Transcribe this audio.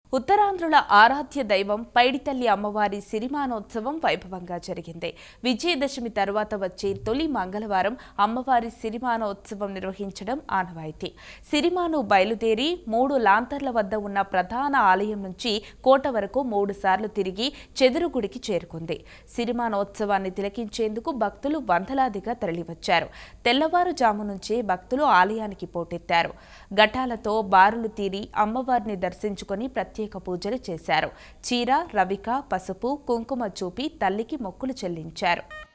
ఉత్తరాంధ్రుల ఆరాధ్య దైవం పైడితల్లి అమ్మవారి సిరిమానోత్సవం వైభవంగా జరిగింది విజయదశమి తర్వాత వచ్చే తొలి మంగళవారం అమ్మవారి సిరిమానోత్సవం నిర్వహించడం ఆనవాయితీ సిరిమాను బయలుదేరి మూడు లాంతర్ల వద్ద ఉన్న ప్రధాన ఆలయం నుంచి కోట వరకు మూడు సార్లు తిరిగి చెదురుగుడికి చేరుకుంది సిరిమానోత్సవాన్ని తిలకించేందుకు భక్తులు వందలాదిగా తరలివచ్చారు తెల్లవారుజాము నుంచే భక్తులు ఆలయానికి పోటెత్తారు ఘటాలతో బారులు తీరి అమ్మవారిని దర్శించుకొని ప్రత్యేక పూజలు చేశారు చీర రవిక పసుపు కుంకుమ చూపి తల్లికి మొక్కులు చెల్లించారు